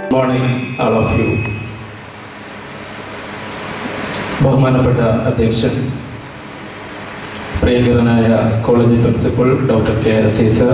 morning all of U ബഹുമാനപ്പെട്ട അധ്യക്ഷൻ പ്രിയങ്കരനായ college principal doctor K Caesar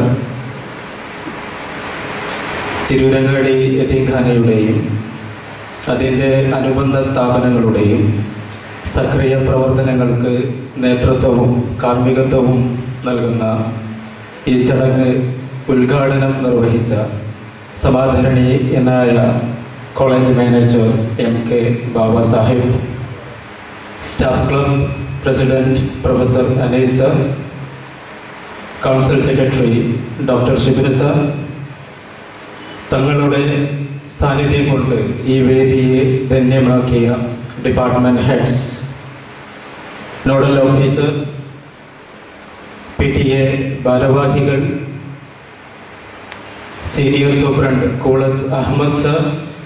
Tirurangadi യതീംഖാനയുടെയും അതിൻ്റെ അനുബന്ധ സ്ഥാപനങ്ങളുടെയും സക്രിയ പ്രവർത്തനങ്ങൾക്ക് നേതൃത്വവും കാർമ്മികത്വവും നൽകുന്ന ഈ ചടങ്ങ് ഉദ്ഘാടനം നിർവഹിച്ച സമാധരണി എന്നായ college manager M K Baba Sahib staff club president professor Anees sir council secretary doctor Shibin sir തങ്ങളുടെ സാന്നിധ്യം കൊണ്ട് ഈ വേദിയെ ധന്യമാക്കിയ department heads nodal officer P T A ഭാരവാഹികൾ senior superintendent Koolath Ahammed sir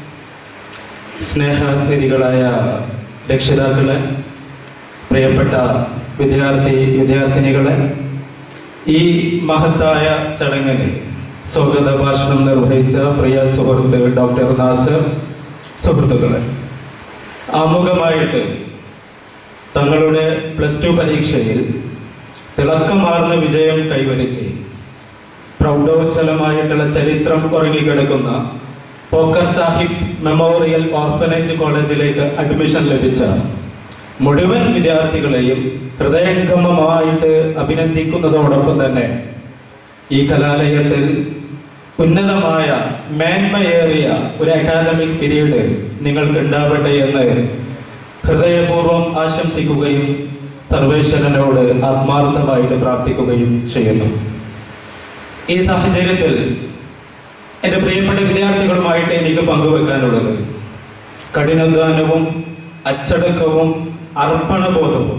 സ്നേഹനിധികളായ രക്ഷിതാക്കളെ പ്രിയപ്പെട്ട വിദ്യാർത്ഥി വിദ്യാർത്ഥിനികളെ ഈ മഹത്തായ ചടങ്ങിന് സ്വാഗത ഭാഷണം നിർവഹിച്ച പ്രിയ സുഹൃത്ത് ഡോക്ടർ നാസർ സുഹൃത്തുക്കളെ ആമുഖമായിട്ട് തങ്ങളുടെ പ്ലസ് ടു പരീക്ഷയിൽ തിളക്കമാർന്ന വിജയം കൈവരിച്ച് പ്രൗഢോജ്വലമായിട്ടുള്ള ചരിത്രം ഉറങ്ങിക്കിടക്കുന്ന പോക്കർ സാഹിബ് മെമ്മോറിയൽ ഓർഫനേജ് കോളേജിലേക്ക് അഡ്മിഷൻ ലഭിച്ച മുഴുവൻ വിദ്യാർത്ഥികളെയും ഹൃദയംഗമമായിട്ട് അഭിനന്ദിക്കുന്നതോടൊപ്പം തന്നെ ഈ കലാലയത്തിൽ ഉന്നതമായ മേന്മയേറിയ ഒരു അക്കാദമിക് പീരീഡ് നിങ്ങൾക്ക് ഉണ്ടാവട്ടെ എന്ന് ഹൃദയപൂർവ്വം ആശംസിക്കുകയും സർവേശ്വരനോട് ആത്മാർത്ഥമായിട്ട് പ്രാർത്ഥിക്കുകയും ചെയ്യുന്നു ഈ സാഹചര്യത്തിൽ എൻ്റെ പ്രിയപ്പെട്ട വിദ്യാർത്ഥികളുമായിട്ട് എനിക്ക് പങ്കുവെക്കാനുള്ളത് കഠിനാധ്വാനവും അച്ചടക്കവും അർപ്പണബോധവും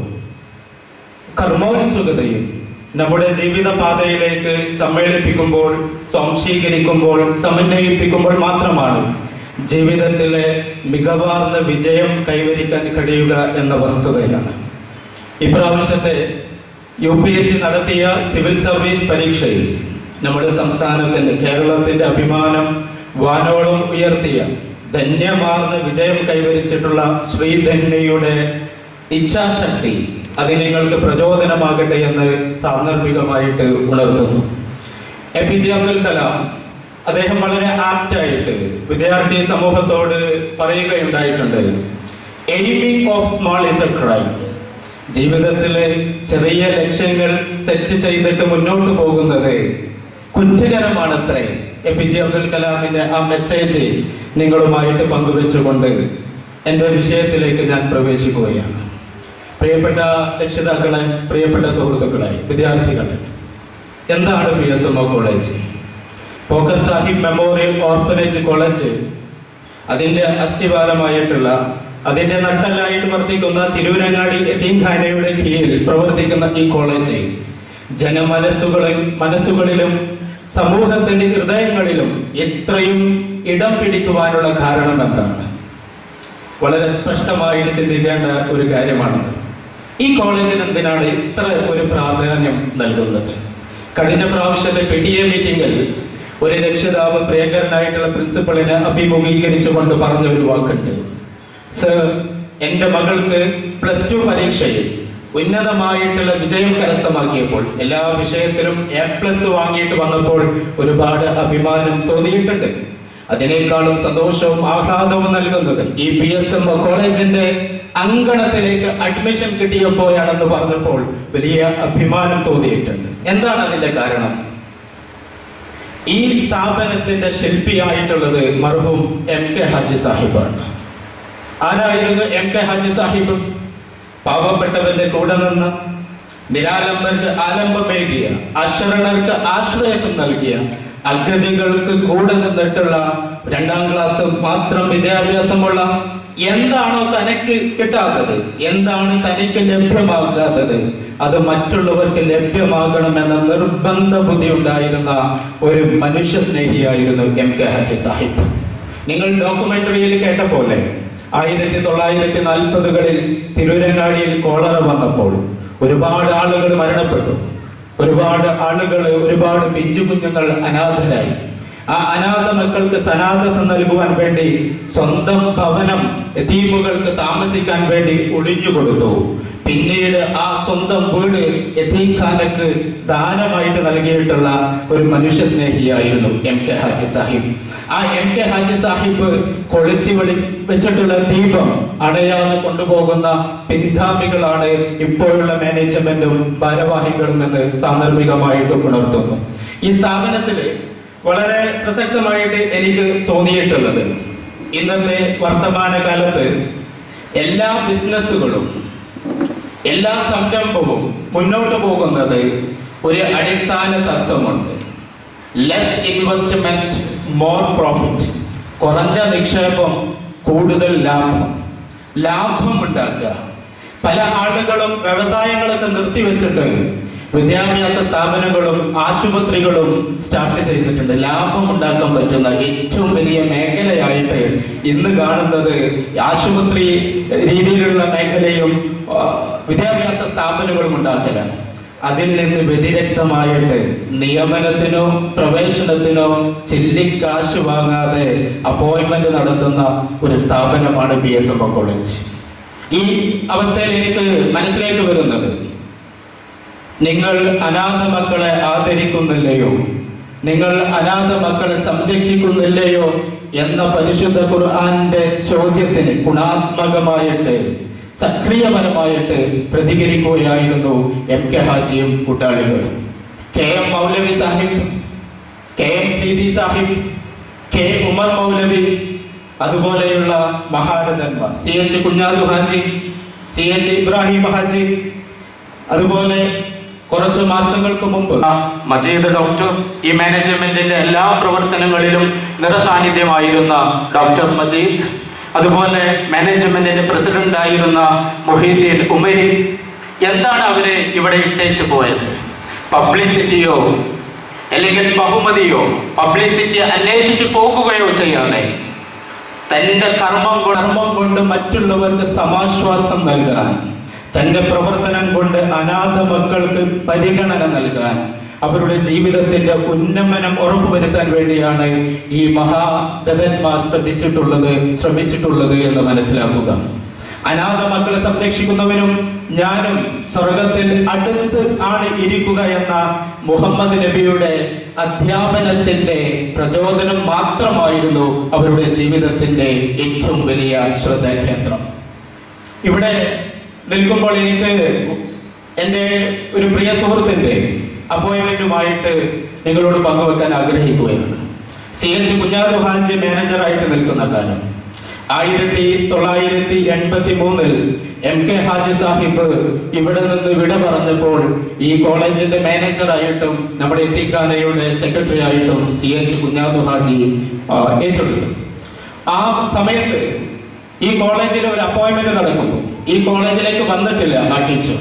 കർമ്മോത്സുകതയും നമ്മുടെ ജീവിത പാതയിലേക്ക് സമ്മേളിപ്പിക്കുമ്പോൾ സ്വാംശീകരിക്കുമ്പോൾ സമന്വയിപ്പിക്കുമ്പോൾ മാത്രമാണ് ജീവിതത്തിലെ മികവാർന്ന വിജയം കൈവരിക്കാൻ കഴിയുക എന്ന വസ്തുതയാണ് ഇപ്രാവശ്യത്തെ യു പി എസ് സി നടത്തിയ സിവിൽ സർവീസ് പരീക്ഷയിൽ നമ്മുടെ സംസ്ഥാനത്തിന്റെ കേരളത്തിന്റെ അഭിമാനം വാനോളം ഉയർത്തിയ ധന്യമാർന്ന വിജയം കൈവരിച്ചിട്ടുള്ള ശ്രീധന്യയുടെ ഇച്ഛാശക്തി അത് നിങ്ങൾക്ക് പ്രചോദനമാകട്ടെ എന്ന് സാന്ദർഭികമായിട്ട് ഉണർത്തുന്നു A P J Abdul Kalam അദ്ദേഹം വളരെ ആപ്റ്റായിട്ട് വിദ്യാർത്ഥി സമൂഹത്തോട് പറയുകയുണ്ടായിട്ടുണ്ട് aiming of small is a crime ജീവിതത്തിലെ ചെറിയ ലക്ഷ്യങ്ങൾ സെറ്റ് ചെയ്തിട്ട് മുന്നോട്ട് പോകുന്നത് കുറ്റകരമാണത്രേ എ പി ജെ അബ്ദുൽ കലാമിന്റെ ആ മെസ്സേജ് നിങ്ങളുമായിട്ട് പങ്കുവെച്ചുകൊണ്ട് എൻ്റെ വിഷയത്തിലേക്ക് ഞാൻ പ്രവേശിക്കുകയാണ് പ്രിയപ്പെട്ട രക്ഷിതാക്കളെ പ്രിയപ്പെട്ട സുഹൃത്തുക്കളെ വിദ്യാർത്ഥികളെ എന്താണ് P S M O college Pokker Sahib memorial orphanage college അതിന്റെ അസ്ഥിവാരമായിട്ടുള്ള അതിന്റെ നട്ടലായിട്ട് വർത്തിക്കുന്ന തിരൂരങ്ങാടി യതീംഖാനയുടെ കീഴിൽ പ്രവർത്തിക്കുന്ന ഈ കോളേജ് ജനമനസ്സുകളിൽ മനസ്സുകളിലും സമൂഹത്തിന്റെ ഹൃദയങ്ങളിലും ഇത്രയും ഇടം പിടിക്കുവാനുള്ള കാരണം എന്താണ് വളരെ സ്പഷ്ടമായിട്ട് ചിന്തിക്കേണ്ട ഒരു കാര്യമാണ് ഈ കോളേജിന് എന്തിനാണ് ഇത്ര ഒരു പ്രാധാന്യം നൽകുന്നത് കഴിഞ്ഞ പ്രാവശ്യത്തെ പി ടി എ മീറ്റിംഗിൽ ഒരു രക്ഷിതാവ് പ്രിയങ്കരനായിട്ടുള്ള പ്രിൻസിപ്പളിനെ അഭിമുഖീകരിച്ചുകൊണ്ട് പറഞ്ഞ ഒരു വാക്കുണ്ട് സർ എൻ്റെ മകൾക്ക് പ്ലസ് ടു പരീക്ഷയിൽ ഉന്നതമായിട്ടുള്ള വിജയം കരസ്ഥമാക്കിയപ്പോൾ എല്ലാ വിഷയത്തിലും എ പ്ലസ് വാങ്ങിയിട്ട് വന്നപ്പോൾ ഒരുപാട് അഭിമാനം തോന്നിയിട്ടുണ്ട് അതിനേക്കാളും സന്തോഷവും ആഹ്ലാദവും നൽകുന്നത് ഈ പി എസ് എം കോളേജിന്റെ അങ്കണത്തിലേക്ക് അഡ്മിഷൻ കിട്ടിയപ്പോഴാണെന്ന് പറഞ്ഞപ്പോൾ വലിയ അഭിമാനം തോന്നിയിട്ടുണ്ട് എന്താണ് അതിന്റെ കാരണം ഈ സ്ഥാപനത്തിന്റെ ശില്പിയായിട്ടുള്ളത് മർഹൂം എം കെ ഹാജി സാഹിബാണ് ആരായിരുന്നു എം കെ ഹാജി സാഹിബ് പാവപ്പെട്ടവന്റെ കൂടെ നിന്ന് നിരാലംബർക്ക് ആലംബമേകിയ അശരണർക്ക് ആശ്രയം നൽകിയ അഗതികൾക്ക് കൂടെ നിന്നിട്ടുള്ള രണ്ടാം ക്ലാസ് മാത്രം വിദ്യാഭ്യാസമുള്ള എന്താണോ തനിക്ക് കിട്ടാത്തത് എന്താണ് തനിക്ക് ലഭ്യമാകാത്തത് അത് മറ്റുള്ളവർക്ക് ലഭ്യമാകണമെന്ന നിർബന്ധ ബുദ്ധി ഉണ്ടായിരുന്ന ഒരു മനുഷ്യ സ്നേഹിയായിരുന്നു എം കെ ഹജി സാഹിബ് നിങ്ങൾ ഡോക്യുമെന്ററിയിൽ കേട്ട പോലെ ആയിരത്തി തൊള്ളായിരത്തി നാൽപ്പതുകളിൽ തിരൂരങ്ങാടിയിൽ കോളറ വന്നപ്പോൾ ഒരുപാട് ആളുകൾ മരണപ്പെട്ടു ഒരുപാട് ആളുകൾ ഒരുപാട് പിഞ്ചു കുഞ്ഞുങ്ങൾ അനാഥരായി ആ അനാഥ മക്കൾക്ക് സനാഥത നൽകുവാൻ വേണ്ടി സ്വന്തം ഭവനം എത്തീമുകൾക്ക് താമസിക്കാൻ വേണ്ടി ഒഴിഞ്ഞു കൊടുത്തു പിന്നീട് ആ സ്വന്തം വീട് യതീഖാനക്ക് ദാനമായിട്ട് നൽകിയിട്ടുള്ള ഒരു മനുഷ്യ സ്നേഹിയായിരുന്നു എം കെ ഹാജി സാഹിബ് ആ എം കെ ഹാജി സാഹിബ് കൊളുത്തി വെളി വെച്ചിട്ടുള്ള ദീപം അടയാതെ കൊണ്ടുപോകുന്ന പിൻഗാമികളാണ് ഇപ്പോഴുള്ള മാനേജ്മെന്റും ഭാരവാഹികളും എന്ന് സാന്ദർഭികമായിട്ട് ഉണർത്തുന്നു ഈ സ്ഥാപനത്തില് വളരെ പ്രസക്തമായിട്ട് എനിക്ക് തോന്നിയിട്ടുള്ളത് ഇന്നത്തെ വർത്തമാന കാലത്ത് എല്ലാ ബിസിനസ്സുകളും എല്ലാ സംരംഭവും മുന്നോട്ട് പോകുന്നത് ഒരു അടിസ്ഥാന തത്വമുണ്ട് ലെസ് ഇൻവെസ്റ്റ്മെന്റ് മോർ പ്രോഫിറ്റ് കുറഞ്ഞ നിക്ഷേപം കൂടുതൽ ലാഭം ലാഭം ഉണ്ടാക്കുക പല ആളുകളും വ്യവസായങ്ങളൊക്കെ നിർത്തിവെച്ചിട്ട് വിദ്യാഭ്യാസ സ്ഥാപനങ്ങളും ആശുപത്രികളും സ്റ്റാർട്ട് ചെയ്തിട്ടുണ്ട് ലാഭം ഉണ്ടാക്കാൻ പറ്റുന്ന ഏറ്റവും വലിയ മേഖലയായിട്ട് ഇന്ന് കാണുന്നത് ആശുപത്രി രീതിയിലുള്ള മേഖലയും ആ, വിദ്യാഭ്യാസ സ്ഥാപനങ്ങളും ഉണ്ടാക്കലാണ് അതിൽ നിന്ന് വ്യതിരക്തമായിട്ട് നിയമനത്തിനോ പ്രവേശനത്തിനോ ചില്ലിക്കാശ് വാങ്ങാതെ അപ്പോയിന്റ്മെന്റ് നടത്തുന്ന ഒരു സ്ഥാപനമാണ് പി എസ് എം കോളേജ് ഈ അവസ്ഥയിൽ എനിക്ക് മനസ്സിലേക്ക് വരുന്നത് നിങ്ങൾ അനാഥ മക്കളെ ആദരിക്കുന്നില്ലയോ നിങ്ങൾ അനാഥ മക്കളെ സംരക്ഷിക്കുന്നില്ലയോ എന്ന പരിശുദ്ധ ഖുർആന്റെ ചോദ്യത്തിന് ഗുണാത്മകമായിട്ട് സക്രിയപരമായിട്ട് പ്രതികരിക്കുകയായിരുന്നു എം കെ ഹാജിയും കൂട്ടാളികളും K M Moulavi Sahib K M Seethi Sahib K Umar Moulavi അതുപോലെയുള്ള മഹാരഥന്മാർ C H കുഞ്ഞാലു Haji C H Ibrahim Haji അതുപോലെ കുറച്ച് മാസങ്ങൾക്ക് മുമ്പ് ആ മജീദ് ഡോക്ടർ ഈ മാനേജ്മെന്റിന്റെ എല്ലാ പ്രവർത്തനങ്ങളിലും നിറസാന്നിധ്യമായിരുന്ന ഡോക്ടർ മജീദ് അതുപോലെ മാനേജ്മെന്റിന്റെ പ്രസിഡന്റ് ആയിരുന്ന മൊഹീദ്ദീൻ ഉമരി എന്താണ് അവരെ ഇവിടെ ഇട്ടേച്ച് പോയത് പബ്ലിസിറ്റിയോ അല്ലെങ്കിൽ ബഹുമതിയോ പബ്ലിസിറ്റി അന്വേഷിച്ച് പോകുകയോ ചെയ്യാതെ തന്റെ കർമ്മം കൊണ്ട് കർമ്മം കൊണ്ട് മറ്റുള്ളവർക്ക് സമാശ്വാസം നൽകാൻ തന്റെ പ്രവർത്തനം കൊണ്ട് അനാഥ മക്കൾക്ക് പരിഗണന നൽകാൻ അവരുടെ ജീവിതത്തിന്റെ ഉന്നമനം ഉറപ്പുവരുത്താൻ വേണ്ടിയാണ് ഈ മഹാഗതന്മാർ ശ്രദ്ധിച്ചിട്ടുള്ളത് ശ്രമിച്ചിട്ടുള്ളത് എന്ന് മനസ്സിലാക്കുക അനാഥ മക്കളെ സംരക്ഷിക്കുന്നവനും ഞാനും സ്വർഗത്തിൽ അടുത്ത് ആണ് ഇരിക്കുക എന്ന മുഹമ്മദ് നബിയുടെ അധ്യാപനത്തിന്റെ പ്രചോദനം മാത്രമായിരുന്നു അവരുടെ ജീവിതത്തിന്റെ ഏറ്റവും വലിയ ശ്രദ്ധാകേന്ദ്രം ഇവിടെ നിൽക്കുമ്പോൾ എനിക്ക് എൻ്റെ ഒരു പ്രിയ സുഹൃത്തിന്റെ അപ്പോയിന്റ്മെന്റുമായിട്ട് നിങ്ങളോട് പങ്കുവെക്കാൻ ആഗ്രഹിക്കുകയാണ് സി എച്ച് കുഞ്ഞാലു ഹാജി മാനേജറായിട്ട് നിൽക്കുന്ന കാലം ആയിരത്തി തൊള്ളായിരത്തി എൺപത്തി മൂന്നിൽ എം കെ ഹാജി സാഹിബ് ഇവിടെ നിന്ന് വിട പറഞ്ഞപ്പോൾ ഈ കോളേജിന്റെ മാനേജറായിട്ടും നമ്മുടെ എത്തിക്കാനയുടെ സെക്രട്ടറി ആയിട്ടും സി എച്ച് കുഞ്ഞാലു ഹാജി ആ, ഏറ്റെടുത്തു ആ സമയത്ത് ഈ കോളേജിൽ ഒരു അപ്പോയിന്റ്മെന്റ് നടക്കുന്നു ഈ കോളേജിലേക്ക് വന്നിട്ടില്ല ആ ടീച്ചർ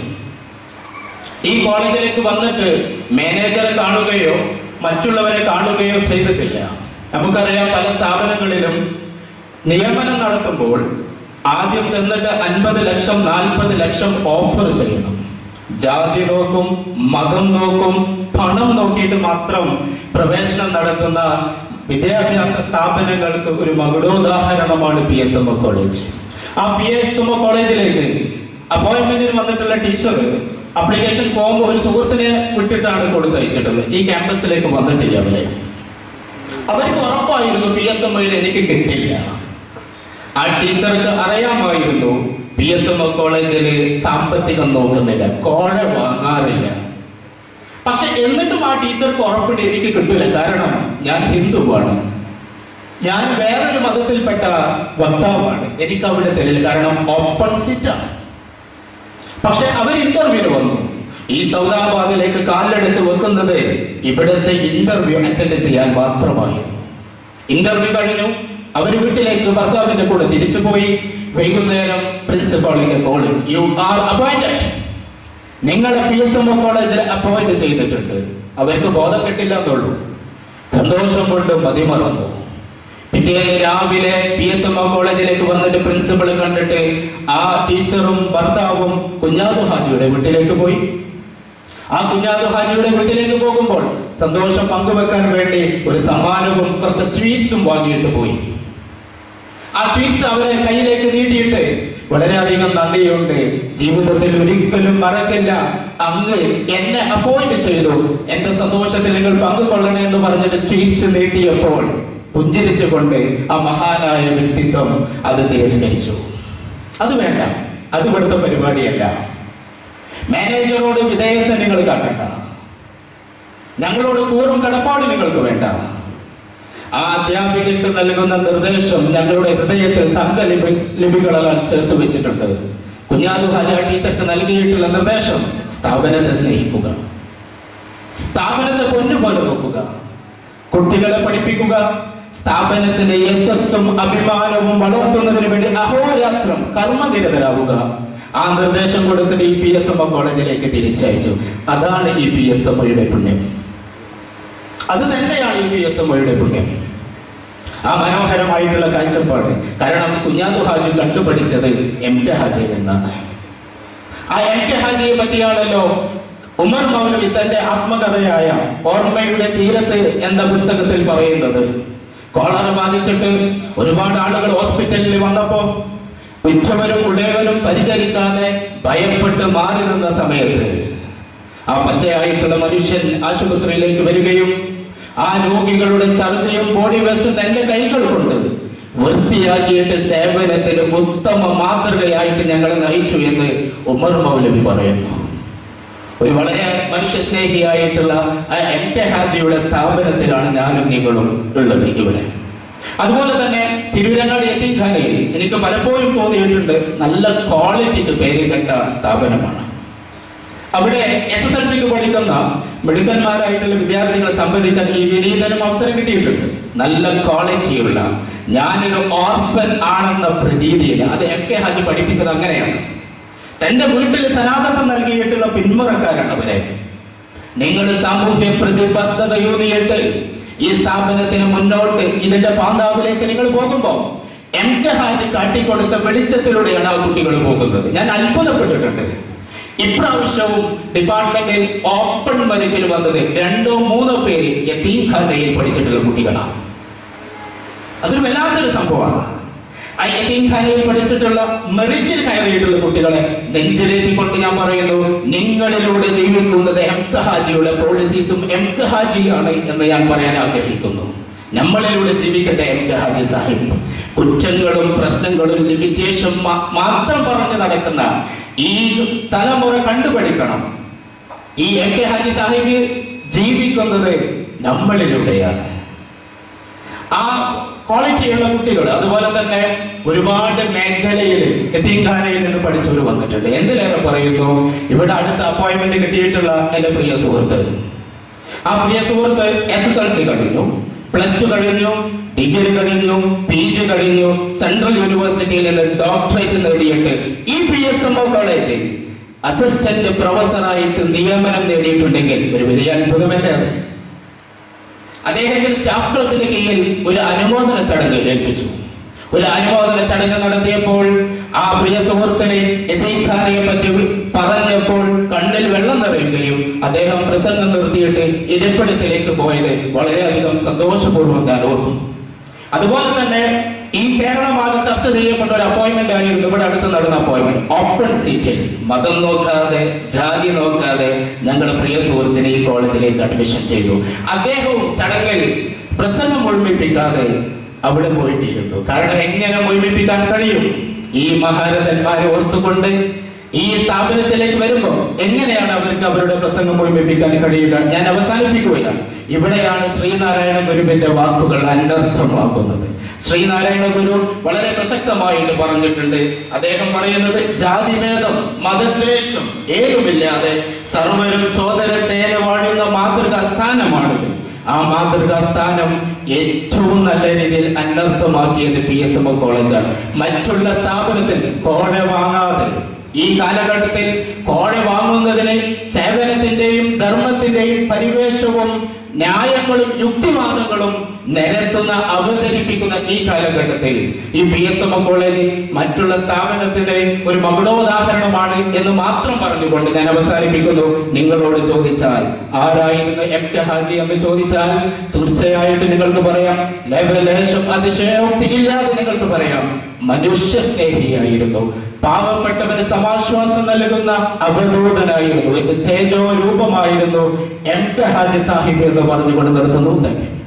ഈ കോളേജിലേക്ക് വന്നിട്ട് മാനേജറെ കാണുകയോ മറ്റുള്ളവരെ കാണുകയോ ചെയ്തിട്ടില്ല നമുക്കറിയാം പല സ്ഥാപനങ്ങളിലും നിയമനം നടത്തുമ്പോൾ ആദ്യം ചെന്നിട്ട് അൻപത് ലക്ഷം നാൽപ്പത് ലക്ഷം ഓഫർ ചെയ്യണം ജാതി നോക്കും മതം നോക്കും പണം നോക്കിയിട്ട് മാത്രം പ്രവേശനം നടത്തുന്ന വിദ്യാഭ്യാസ സ്ഥാപനങ്ങൾക്ക് ഒരു മകുടോദാഹരണമാണ് P S M O college ആ പി എസ് എം ഒ കോളേജിലേക്ക് അപ്പോയിന്റ്മെന്റിന് വന്നിട്ടുള്ള ടീച്ചർ അപ്ലിക്കേഷൻ ഫോം ഒരു സുഹൃത്തിനെ വിട്ടിട്ടാണ് കൊടുത്തയച്ചിട്ടുള്ളത് ഈ ക്യാമ്പസിലേക്ക് വന്നിട്ടില്ല അവരെ അവർക്ക് ഉറപ്പായിരുന്നു പി എസ് എം ഒയിൽ എനിക്ക് കിട്ടില്ല ആ ടീച്ചർക്ക് അറിയാമായിരുന്നു പി എസ് എം ഒ കോളേജിൽ സാമ്പത്തികം നോക്കുന്നില്ല കോഴ വാങ്ങാറില്ല പക്ഷെ എന്നിട്ടും ആ ടീച്ചർക്ക് ഉറപ്പിട്ട് എനിക്ക് കിട്ടില്ല കാരണം ഞാൻ ഹിന്ദുവാണ് ഞാൻ വേറൊരു മതത്തിൽപ്പെട്ട വക്താവാണ് എനിക്ക് അവിടെ തരില്ല കാരണം ഓപ്പൺ സീറ്റാണ് പക്ഷെ അവർ ഇന്റർവ്യൂവിന് വന്നു ഈ സൗദാബാദിലേക്ക് കാലിലെടുത്ത് വെക്കുന്നത് ഇവിടുത്തെ ഇന്റർവ്യൂ അറ്റൻഡ് ചെയ്യാൻ മാത്രമായിരുന്നു ഇന്റർവ്യൂ കഴിഞ്ഞു അവർ വീട്ടിലേക്ക് ഭർത്താവിന്റെ കൂടെ തിരിച്ചു പോയി വൈകുന്നേരം പ്രിൻസിപ്പാളിന്റെ കോള് യു ആർ അപ്പോയിന്റഡ് നിങ്ങളെ പി എസ് എം ഒ കോളേജിൽ അപ്പോയിന്റ് ചെയ്തിട്ടുണ്ട് അവർക്ക് ബോധം കിട്ടില്ല എന്നുള്ളൂ സന്തോഷം കൊണ്ട് മതിമറന്നു പിറ്റേന്ന് രാവിലെ പി എസ് എം ഒ കോളേജിലേക്ക് വന്നിട്ട് പ്രിൻസിപ്പൾ കണ്ടിട്ട് ആ ടീച്ചറും ഭർത്താവും കുഞ്ഞാബു ഹാജിയുടെ വീട്ടിലേക്ക് പോയി ആ കുഞ്ഞാതു ഹാജിയുടെ വീട്ടിലേക്ക് പോകുമ്പോൾ സന്തോഷം പങ്കുവെക്കാൻ വേണ്ടി ഒരു സമ്മാനവും കുറച്ച് സ്വീറ്റ്സും വാങ്ങിയിട്ട് പോയി ആ സ്വീറ്റ്സ് അവരെ കയ്യിലേക്ക് നീട്ടിയിട്ട് വളരെയധികം നന്ദിയുണ്ട് ജീവിതത്തിൽ ഒരിക്കലും മറക്കില്ല അങ്ങ് എന്നെ അപ്പോയിന്റ് ചെയ്തു എന്റെ സന്തോഷത്തിൽ നിങ്ങൾ പങ്കുകൊള്ളണേ എന്ന് പറഞ്ഞിട്ട് സ്വീറ്റ്സ് നീട്ടിയപ്പോൾ പുഞ്ചിരിച്ചുകൊണ്ട് ആ മഹാനായ വ്യക്തിത്വം അത് തിരസ്കരിച്ചു അത് വേണ്ട അത് ഇവിടുത്തെ പരിപാടിയല്ല മാനേജറോട് വിധേയത്വം നിങ്ങൾ കാട്ടണ്ട ഞങ്ങളോട് കൂറും കടപ്പാട് നിങ്ങൾക്ക് വേണ്ട ആ അധ്യാപികർക്ക് നൽകുന്ന നിർദ്ദേശം ഞങ്ങളുടെ ഹൃദയത്തിൽ തങ്ക ലിപി ലിപികളാൽ ചേർത്ത് വെച്ചിട്ടുണ്ട് കുഞ്ഞാതു ഹാജ ടീച്ചർക്ക് നൽകിയിട്ടുള്ള നിർദ്ദേശം സ്ഥാപനത്തെ സ്നേഹിക്കുക സ്ഥാപനത്തെ പൊന്നുപോലെ നോക്കുക കുട്ടികളെ പഠിപ്പിക്കുക സ്ഥാപനത്തിന്റെ യശസ്സും അഭിമാനവും വളർത്തുന്നതിന് വേണ്ടി അഹോരാത്രം കർമ്മനിരതരാവുക ആ നിർദ്ദേശം കൊടുത്തിട്ട് ഈ പി എസ് എം കോളേജിലേക്ക് തിരിച്ചയച്ചു അതാണ് ഈ പി എസ് എം പുണ്യം അത് തന്നെയാണ് ഈ പി എസ് എം പുണ്യം ആ മനോഹരമായിട്ടുള്ള കാഴ്ചപ്പാട് കാരണം കുഞ്ഞാത്തു ഹാജി കണ്ടുപഠിച്ചത് എം കെ ഹാജിയിൽ നിന്നാണ് ആ എം കെ ഹാജിയെ പറ്റിയാണല്ലോ ഉമർ മൗലവി തന്റെ ആത്മകഥയായ ഓർമ്മയുടെ തീരത്ത് എന്ന പുസ്തകത്തിൽ പറയുന്നത് കോളറ ബാധിച്ചിട്ട് ഒരുപാട് ആളുകൾ ഹോസ്പിറ്റലിൽ വന്നപ്പോ ഉച്ചവരും ഉടയവരും പരിചരിക്കാതെ ഭയപ്പെട്ട് മാറി നിന്ന സമയത്ത് ആ പച്ചയായിട്ടുള്ള മനുഷ്യൻ ആശുപത്രിയിലേക്ക് വരികയും ആ രോഗികളുടെ ഛർദിയും ബോഡി വേസ്റ്റും തന്റെ കൈകൾ കൊണ്ട് വൃത്തിയാക്കിയിട്ട് സേവനത്തിന് ഉത്തമ മാതൃകയായിട്ട് ഞങ്ങളെ നയിച്ചു എന്ന് ഉമർ മൗലവി പറയുന്നു ഒരു വളരെ മനുഷ്യസ്നേഹിയായിട്ടുള്ള ആ എം കെ ഹാജിയുടെ സ്ഥാപനത്തിലാണ് ഞാനും നിങ്ങളും ഉള്ളത് ഇവിടെ അതുപോലെ തന്നെ തിരുവരങ്ങാട് എത്തിഖാനയിൽ എനിക്ക് പലപ്പോഴും തോന്നിയിട്ടുണ്ട് നല്ല ക്വാളിറ്റിക്ക് പേര് കേട്ട സ്ഥാപനമാണ് അവിടെ എസ് എസ് എൽ സിക്ക് പഠിക്കുന്ന മിടുക്കന്മാരായിട്ടുള്ള വിദ്യാർത്ഥികളെ സംബന്ധിക്കാൻ ഈ വിനീതനും അവസരം കിട്ടിയിട്ടുണ്ട് നല്ല ക്വാളിറ്റിയുള്ള ഞാനൊരു ഓർഫൻ ആണെന്ന പ്രതീതിയില്ല അത് എം കെ ഹാജി പഠിപ്പിച്ചത് അങ്ങനെയാണ് തന്റെ വീട്ടിൽ സനാതനം നൽകിയിട്ടുള്ള പിന്മുറക്കാരാണ് അവരെ നിങ്ങൾ സാമൂഹ്യ പ്രതിബദ്ധതയൂന്നിയിട്ട് ഈ സ്ഥാപനത്തിന് മുന്നോട്ട് ഇതിന്റെ പാന്താവിലേക്ക് നിങ്ങൾ പോകുമ്പോൾ എം കെ ഹാജി കാട്ടിക്കൊടുത്ത വെളിച്ചത്തിലൂടെയാണ് ആ കുട്ടികൾ പോകുന്നത് ഞാൻ അത്ഭുതപ്പെട്ടിട്ടുണ്ട് ഇപ്രാവശ്യവും ഡിപ്പാർട്ട്മെന്റിൽ ഓപ്പൺ മെറിറ്റിൽ വന്നത് രണ്ടോ മൂന്നോ പേര് യത്തീംഖാനയിൽ പഠിച്ചിട്ടുള്ള കുട്ടികളാണ് അതൊരു വല്ലാത്തൊരു സംഭവമാണ് ആ യത്തീംഖാനയിൽ പഠിച്ചിട്ടുള്ള മെറിറ്റിൽ കയറിയിട്ടുള്ള കുട്ടികളെ നെഞ്ചിലേറ്റിക്കൊണ്ട് ഞാൻ പറയുന്നു നിങ്ങളിലൂടെ ജീവിക്കുന്നത് എം കെ ഹാജിയുടെ പോളിസീസും എം കെ ഹാജിയാണ് എന്ന് ഞാൻ പറയാൻ ആഗ്രഹിക്കുന്നു നമ്മളിലൂടെ ജീവിക്കട്ടെ എം കെ ഹാജി സാഹിബ് കുറ്റങ്ങളും പ്രശ്നങ്ങളും ലിമിറ്റേഷൻ മാത്രം പറഞ്ഞു നടക്കുന്ന ഈ തലമുറ കണ്ടുപഠിക്കണം ഈ എം കെ ഹാജി സാഹിബ് ജീവിക്കുന്നത് നമ്മളിലൂടെയാണ് ആ ക്വാളിറ്റിയുള്ള കുട്ടികൾ അതുപോലെ തന്നെ ഒരുപാട് മേഖലയിൽ എത്തീംഖാനയിൽ നിന്ന് പഠിച്ചവർ വന്നിട്ടുണ്ട് എന്തിലേറെ പറയുന്നു ഇവിടെ അടുത്ത അപ്പോയിന്റ്മെന്റ് കിട്ടിയിട്ടുള്ള എന്റെ പ്രിയ സുഹൃത്ത് ആ പ്രിയ സുഹൃത്ത് എസ് എസ് എൽ സി കഴിഞ്ഞു പ്ലസ് ടു കഴിഞ്ഞു ഡിഗ്രി കഴിഞ്ഞു പി ജി കഴിഞ്ഞു സെൻട്രൽ യൂണിവേഴ്സിറ്റിയിൽ നിന്ന് ഡോക്ടറേറ്റ് നേടിയിട്ട് ഈ P S M O college assistant പ്രൊഫസറായിട്ട് നിയമനം നേടിയിട്ടുണ്ടെങ്കിൽ ഒരു വലിയ അത്ഭുതമല്ലേ അത് അദ്ദേഹത്തിന് സ്റ്റാഫ് ക്ലബിന്റെ കീഴിൽ ഒരു അനുമോദന ചടങ്ങ് ഏൽപ്പിച്ചു ഒരു അനുമോദന ചടങ്ങ് നടത്തിയപ്പോൾ ആ പ്രിയ സുഹൃത്തിനെ ഖാനയെ പറ്റി പറഞ്ഞപ്പോൾ കണ്ണിൽ വെള്ളം നിറയുകയും അദ്ദേഹം പ്രസംഗം നിർത്തിയിട്ട് ഇരിപ്പിടത്തിലേക്ക് പോയത് വളരെയധികം സന്തോഷപൂർവ്വം ഞാൻ ഓർക്കുന്നു അതുപോലെ തന്നെ ഈ കേരളമാകെ ചർച്ച ചെയ്യപ്പെട്ട ഒരു അപ്പോയിന്റ്മെന്റ് ആയിരുന്നു ഇവിടെ അടുത്ത് നടന്ന അപ്പോയിന്റ്മെന്റ് ഓപ്പൺ സീറ്റിൽ മതം നോക്കാതെ ജാതി നോക്കാതെ ഞങ്ങളുടെ പ്രിയ സുഹൃത്തിനെ ഈ കോളേജിലേക്ക് അഡ്മിഷൻ ചെയ്തു അദ്ദേഹവും ചടങ്ങിൽ പ്രസംഗം മുഴുമിപ്പിക്കാതെ അവിടെ പോയിട്ടിരുന്നു കാരണം എങ്ങനെ മുഴുമിപ്പിക്കാൻ കഴിയും ഈ മഹാരഥന്മാരെ ഓർത്തുകൊണ്ട് ഈ സ്ഥാപനത്തിലേക്ക് വരുമ്പോൾ എങ്ങനെയാണ് അവർക്ക് അവരുടെ പ്രസംഗം മുഴുമിപ്പിക്കാൻ കഴിയുക ഞാൻ അവസാനിപ്പിക്കുകയാണ് ഇവിടെയാണ് ശ്രീനാരായണ ഗുരുവിന്റെ വാക്കുകൾ അനർത്ഥമാക്കുന്നത് ശ്രീനാരായണ ഗുരു വളരെ പ്രസക്തമായിട്ട് പറഞ്ഞിട്ടുണ്ട് അദ്ദേഹം പറയുന്നത് ജാതിഭേദം മതദ്വേഷം ഏതുമില്ലാതെ സർവരും സോദരത്തേനെ വാഴുന്ന മാതൃകാ സ്ഥാനമാണിത് ആ മാതൃകാ സ്ഥാനം ഏറ്റവും നല്ല രീതിയിൽ അനർത്ഥമാക്കിയത് പി എസ് എം കോളേജാണ് മറ്റുള്ള സ്ഥാപനത്തിൽ കോഴ വാങ്ങാതെ ഈ കാലഘട്ടത്തിൽ കോഴ വാങ്ങുന്നതിന് സേവനത്തിന്റെയും ധർമ്മത്തിന്റെയും പരിവേഷവും ന്യായങ്ങളും യുക്തിവാദങ്ങളും നിരത്തുന്ന അവതരിപ്പിക്കുന്ന ഈ കാലഘട്ടത്തിൽ ഈ പി എസ് എം കോളേജ് മറ്റുള്ള സ്ഥാപനത്തിന്റെ ഒരു മകുടോദാഹരണമാണ് എന്ന് മാത്രം പറഞ്ഞുകൊണ്ട് ഞാൻ അവസാനിപ്പിക്കുന്നു നിങ്ങളോട് ചോദിച്ചാൽ ആരായിരുന്നു എം കെ ഹാജി എന്ന് ചോദിച്ചാൽ തീർച്ചയായിട്ടും നിങ്ങൾക്ക് പറയാം ലേശം അതിശയോക്തി ഇല്ലാതെ നിങ്ങൾക്ക് പറയാം മനുഷ്യ സ്നേഹിയായിരുന്നു പാവപ്പെട്ടവന് സമാശ്വാസം നൽകുന്ന അവധൂതനായിരുന്നു ഇത് തേജോ രൂപമായിരുന്നു എം കെ ഹാജി സാഹിബ് എന്ന് പറഞ്ഞുകൊണ്ട് നിർത്തുന്നു താങ്ക് യു